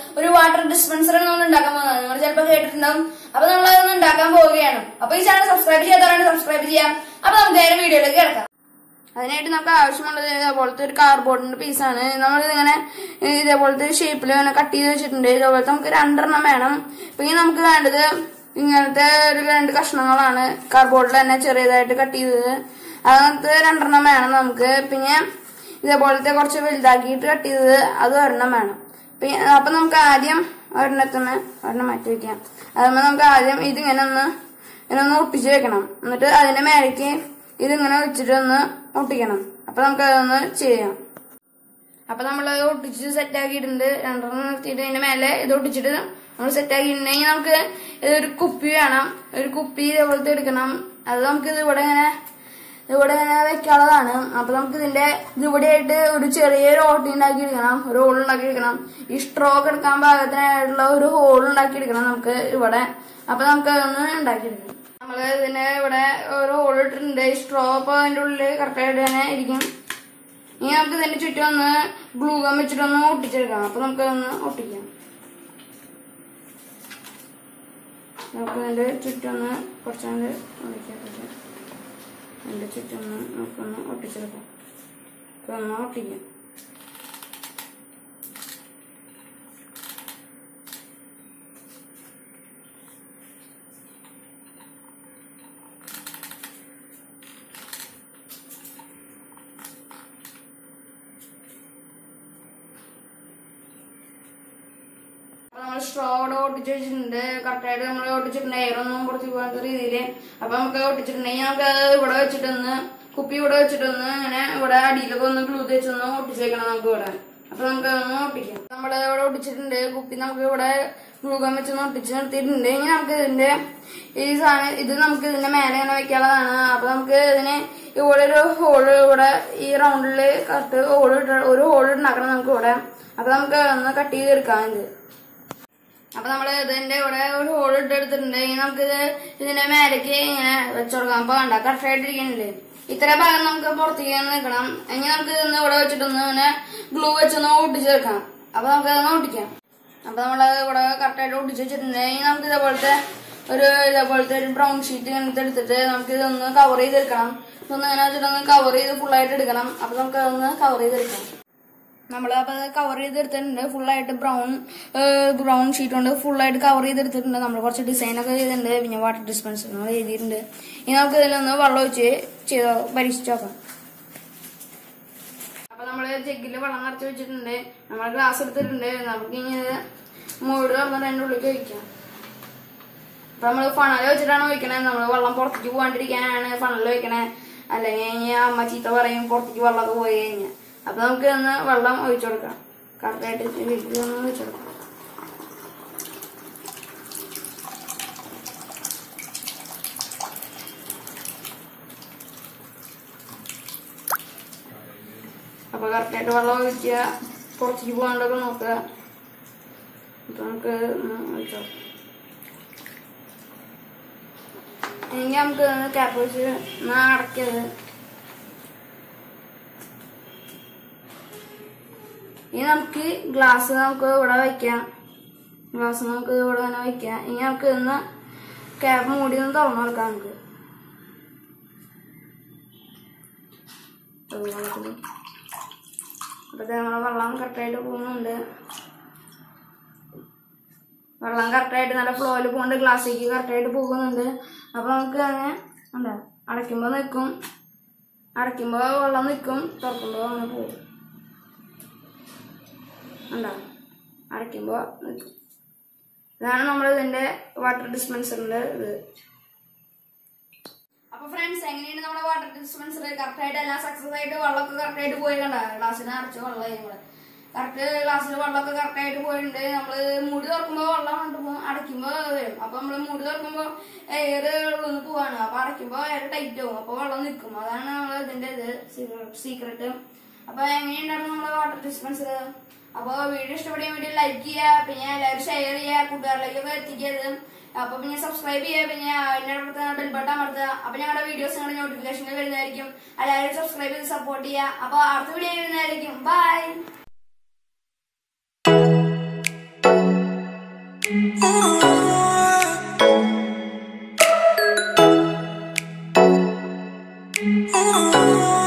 ഒരു water dispenser നമ്മൾ ഉണ്ടാക്കാൻ പോകുന്നത് നിങ്ങൾ ചിലപ്പോൾ കേട്ടിട്ടുണ്ടാവും അപ്പൊ നമ്മൾ അതൊന്ന് ഉണ്ടാക്കാൻ പോവുകയാണ് അപ്പൊ ഈ ചാനൽ സബ്സ്ക്രൈബ് ചെയ്യാത്തവരാണ് സബ്സ്ക്രൈബ് ചെയ്യാം അപ്പൊ നമുക്ക് നേരെ വീഡിയോയിലേക്ക് കിടക്കാം അതിനായിട്ട് നമുക്ക് ആവശ്യമുള്ളത് ഇതേപോലത്തെ ഒരു കാർഡ്ബോർഡിന്റെ പീസാണ് നമ്മൾ ഇങ്ങനെ ഇതേപോലത്തെ ഷേപ്പിൽ ഇങ്ങനെ കട്ട് ചെയ്ത് വെച്ചിട്ടുണ്ട് ഇതേപോലത്തെ നമുക്ക് രണ്ടെണ്ണം വേണം പിന്നെ നമുക്ക് വേണ്ടത് ഇങ്ങനത്തെ ഒരു രണ്ട് കഷ്ണങ്ങളാണ് കാർഡ്ബോർഡിൽ തന്നെ ചെറിയതായിട്ട് കട്ട് ചെയ്തത് അങ്ങനത്തെ രണ്ടെണ്ണം വേണം നമുക്ക് പിന്നെ ഇതേപോലത്തെ കുറച്ച് വലുതാക്കിയിട്ട് കട്ട് ചെയ്തത് അത് ഒരെണ്ണം വേണം പിന്നെ അപ്പൊ നമുക്ക് ആദ്യം ഒരെണ്ണത്തിന് ഒരെണ്ണം മാറ്റി വെക്കാം അതുമ്പോൾ നമുക്ക് ആദ്യം ഇതിങ്ങനെ ഒന്ന് ഇങ്ങനെ ഒന്ന് ഒട്ടിച്ച് വെക്കണം എന്നിട്ട് അതിന്റെ മേലേക്ക് ഇതിങ്ങനെ വെച്ചിട്ട് ഒന്ന് ഒട്ടിക്കണം അപ്പൊ നമുക്ക് അതൊന്ന് ചെയ്യാം അപ്പൊ നമ്മൾ ഒട്ടിച്ച് സെറ്റ് ആക്കിയിട്ടുണ്ട് രണ്ടെണ്ണം നിർത്തിയിട്ട് അതിന്റെ മേലെ ഇത് ഒട്ടിച്ചിട്ട് നമ്മൾ സെറ്റ് ആക്കിയിട്ടുണ്ടെങ്കിൽ നമുക്ക് ഇതൊരു കുപ്പി വേണം ഒരു കുപ്പി ഇതേപോലത്തെ എടുക്കണം അത് നമുക്ക് ഇത് ഇവിടെ ഇങ്ങനെ ഇവിടെ ഇങ്ങനെ വെക്കാനുള്ളതാണ് അപ്പൊ നമുക്ക് ഇതിന്റെ ഇതിവിടെ ആയിട്ട് ഒരു ചെറിയൊരു ഓട്ടി ഉണ്ടാക്കി എടുക്കണം ഒരു ഹോൾ ഉണ്ടാക്കി എടുക്കണം ഈ സ്ട്രോ എടുക്കാൻ പാകത്തിനായിട്ടുള്ള ഒരു ഹോൾ ഉണ്ടാക്കി എടുക്കണം നമുക്ക് ഇവിടെ അപ്പൊ നമുക്ക് അതൊന്ന് ഉണ്ടാക്കിയെടുക്കണം നമ്മള് ഇതിന്റെ ഇവിടെ ഒരു ഹോൾ ഇട്ടിട്ടുണ്ട് ഈ സ്ട്രോ അപ്പൊ അതിന്റെ ഉള്ളിൽ കറക്റ്റായിട്ട് തന്നെ ഇരിക്കും ഇനി നമുക്ക് ഇതിന്റെ ചുറ്റും ഒന്ന് ഗ്ലൂ ഗം വെച്ചിട്ടൊന്ന് ഒട്ടിച്ചെടുക്കാം അപ്പൊ നമുക്ക് ഒന്ന് ഒട്ടിക്കാം നമുക്ക് ഇതിന്റെ ചുറ്റും ഒന്ന് കുറച്ചുകൊണ്ട് ഒട്ടിക്കാം അതിന്റെ ചുറ്റും ഒന്ന് നമുക്കൊന്ന് ഒട്ടിച്ചെടുക്കാം നമുക്ക് ഒന്ന് ഒട്ടിക്കാം അപ്പൊ നമ്മൾ സ്ട്രോ അവിടെ ഒട്ടിച്ച് വെച്ചിട്ടുണ്ട് കറക്റ്റായിട്ട് നമ്മൾ ഒട്ടിച്ചിട്ടുണ്ട് എയറൊന്നും പുറത്ത് പോകാത്ത രീതിയില് അപ്പൊ നമുക്ക് ഒട്ടിച്ചിട്ടുണ്ടെങ്കിൽ നമുക്ക് അത് ഇവിടെ വെച്ചിട്ടൊന്ന് കുപ്പി ഇവിടെ വെച്ചിട്ടൊന്ന് ഇങ്ങനെ ഇവിടെ അടിയിലൊക്കെ ഒന്ന് ഗ്ലൂ തേച്ചൊന്ന് ഒട്ടിച്ച് വെക്കണം നമുക്ക് ഇവിടെ അപ്പൊ നമുക്ക് അതൊന്ന് ഒട്ടിക്കാം നമ്മൾ ഇവിടെ ഒട്ടിച്ചിട്ടുണ്ട് കുപ്പി നമുക്ക് ഇവിടെ ഗ്ലൂഗം വെച്ചൊന്ന് ഒട്ടിച്ച് നിർത്തിയിട്ടുണ്ട് ഇനി നമുക്ക് ഇതിന്റെ ഈ സാധനം ഇത് നമുക്ക് ഇതിന്റെ മേലെ ഇങ്ങനെ വെക്കാനുള്ളതാണ് അപ്പൊ നമുക്ക് ഇതിന് ഇവിടെ ഒരു ഹോള് ഇവിടെ ഈ റൗണ്ടില് കറക്റ്റ് ഹോൾ ഒരു ഹോൾ ഉണ്ടാക്കണം നമുക്ക് ഇവിടെ അപ്പൊ നമുക്ക് ഒന്ന് കട്ട് ചെയ്തെടുക്കാം ഇത് അപ്പൊ നമ്മള് ഇതിന്റെ ഇവിടെ ഒരു ഹോൾ ഇട്ട് എടുത്തിട്ടുണ്ട് ഇനി നമുക്ക് ഇത് ഇതിന്റെ മേലേക്ക് ഇങ്ങനെ വെച്ചുകൊടുക്കാം അപ്പൊ കണ്ട കറക്റ്റായിട്ട് ഇരിക്കണില്ലേ ഇത്ര ഭാഗം നമുക്ക് പുറത്തേക്ക് നിൽക്കണം ഇനി നമുക്ക് ഇന്ന് ഇവിടെ വെച്ചിട്ടൊന്ന് ഇങ്ങനെ ഗ്ലൂ വെച്ചൊന്ന് ഒട്ടിച്ച് വെക്കാം അപ്പൊ നമുക്ക് അതൊന്ന് ഒട്ടിക്കാം അപ്പൊ നമ്മള് ഇവിടെ കറക്റ്റായിട്ട് ഒട്ടിച്ച് വെച്ചിട്ടുണ്ട് ഇനി നമുക്ക് ഇതേപോലത്തെ ഒരു ഇതേപോലത്തെ ഒരു ബ്രൗൺ ഷീറ്റ് ഇങ്ങനത്തെ എടുത്തിട്ട് നമുക്ക് ഇതൊന്ന് കവർ ചെയ്തെടുക്കണം ഇതൊന്ന് ഇങ്ങനെ വെച്ചിട്ടൊന്ന് കവർ ചെയ്ത് ഫുള്ളായിട്ട് എടുക്കണം അപ്പൊ നമുക്ക് അതൊന്ന് കവർ ചെയ്തെടുക്കാം നമ്മൾ അപ്പൊ കവർ ചെയ്തെടുത്തിട്ടുണ്ട് ഫുള്ളായിട്ട് ബ്രൗൺ ബ്രൗൺ ഷീറ്റ് കൊണ്ട് ഫുള്ളായിട്ട് കവർ ചെയ്തെടുത്തിട്ടുണ്ട് നമ്മൾ കുറച്ച് ഡിസൈൻ ഒക്കെ ചെയ്തിട്ടുണ്ട് പിന്നെ വാട്ടർ ഡിസ്പെൻസർ നമ്മൾ എഴുതിയിട്ടുണ്ട് ഇനി നമുക്ക് ഇതിലൊന്ന് വെള്ളം ഒഴിച്ച് ചെയ്തോ പരീക്ഷിച്ച് നോക്കാം അപ്പൊ നമ്മള് ജഗ്ഗില് വെള്ളം നിറച്ച് വെച്ചിട്ടുണ്ട് നമ്മൾ ഗ്ലാസ് എടുത്തിട്ടുണ്ട് നമുക്ക് ഇനി ഇത് മൂട് തുറന്നിട്ട് അതിന്റെ ഉള്ളിൽ ഒഴിക്കാം അപ്പൊ നമ്മള് ഫണൽ വെച്ചിട്ടാണ് ഒഴിക്കണേ നമ്മള് വെള്ളം പുറത്തേക്ക് പോകാണ്ടിരിക്കാനാണ് ഫണൽ ഒഴിക്കണേ അല്ലെങ്കിൽ ഇനി അമ്മ ചീത്ത പറയും പുറത്തേക്ക് വെള്ളമൊക്കെ പോയി കഴിഞ്ഞാൽ അപ്പൊ നമുക്ക് ഒന്ന് വെള്ളം ഒഴിച്ചു കൊടുക്കാം കറക്റ്റായിട്ട് വീട്ടിൽ ഒന്ന് ഒഴിച്ചു കൊടുക്കാം അപ്പൊ കറക്റ്റായിട്ട് വെള്ളം ഒഴിക്കുക പുറത്തേക്ക് പോകാണ്ടൊക്കെ നോക്കുക അപ്പൊ നമുക്ക് ഒന്ന് ഒഴിച്ചു കൊടുക്കാം ഇനി നമുക്ക് ക്യാപ്പ് വെച്ച് ഒന്ന് അടയ്ക്കത് ഇനി നമുക്ക് ഗ്ലാസ് നമുക്ക് ഇവിടെ വയ്ക്കാം ഗ്ലാസ് നമുക്ക് ഇവിടെ തന്നെ വയ്ക്കാം ഇനി നമുക്ക് ഇന്ന് ക്യാബ് മൂടി ഒന്ന് തുറന്നു കൊടുക്കാം നമുക്ക് അപ്പത്തെ നമ്മളെ വെള്ളം കറക്റ്റായിട്ട് പോകുന്നുണ്ട് വെള്ളം കറക്റ്റായിട്ട് നല്ല ഫ്ലോയിൽ പോകുന്നുണ്ട് ഗ്ലാസ്സിലേക്ക് കറക്റ്റായിട്ട് പോകുന്നുണ്ട് അപ്പൊ നമുക്ക് അങ്ങനെ എന്താ അടയ്ക്കുമ്പോൾ നിൽക്കും അടയ്ക്കുമ്പോൾ വെള്ളം നിൽക്കും തുറക്കുമ്പോൾ അങ്ങനെ പോകും ഉണ്ടോ അടയ്ക്കുമ്പോൾ നിൽക്കും ഇതാണ് നമ്മൾ ഇതിന്റെ വാട്ടർ ഡിസ്പെൻസറിന്റെ ഇത് അപ്പൊ ഫ്രണ്ട്സ് എങ്ങനെയാണ് നമ്മുടെ വാട്ടർ ഡിസ്പെൻസർ കറക്റ്റ് ആയിട്ട് എല്ലാം സക്സസ് ആയിട്ട് വെള്ളമൊക്കെ കറക്റ്റ് ആയിട്ട് പോയി കണ്ട ഗ്ലാസ്സിന് അടച്ച വെള്ളമായി നമ്മള് കറക്റ്റ് ഗ്ലാസ്സിൽ വെള്ളമൊക്കെ കറക്റ്റ് ആയിട്ട് പോയിട്ടുണ്ട് നമ്മള് മുടി തുറക്കുമ്പോ വെള്ളം കണ്ടു അടയ്ക്കുമ്പോ വരും അപ്പൊ നമ്മള് മുടി തുറക്കുമ്പോ എയർ ഉള്ളിൽ പോവാണ് അപ്പൊ അടയ്ക്കുമ്പോ എയർ ടൈറ്റ് ആവും അപ്പൊ വെള്ളം നിൽക്കും അതാണ് നമ്മൾ ഇതിന്റെ ഇത് സീക്രട്ട് അപ്പൊ എങ്ങനെയുണ്ടായിരുന്നു നമ്മുടെ വാട്ടർ ഡിസ്പെൻസർ അപ്പൊ വീഡിയോ ഇഷ്ടപ്പെടുന്ന വീഡിയോ ലൈക്ക് ചെയ്യുക പിന്നെ എല്ലാവരും ഷെയർ ചെയ്യുക കൂട്ടുകാരിലേക്കൊക്കെ എത്തിക്കരുത് അപ്പൊ പിന്നെ സബ്സ്ക്രൈബ് ചെയ്യുക പിന്നെ അതിന്റെ അടുത്ത് ബെൽ ബട്ടൺ അമർത്തുക അപ്പൊ ഞങ്ങളുടെ വീഡിയോസ് ഞങ്ങളുടെ നോട്ടിഫിക്കേഷൻ വരുന്നതായിരിക്കും എല്ലാവരും സബ്സ്ക്രൈബ് ചെയ്ത് സപ്പോർട്ട് ചെയ്യുക അപ്പൊ അടുത്ത വീഡിയോ വരുന്നതായിരിക്കും ബൈ Ooh.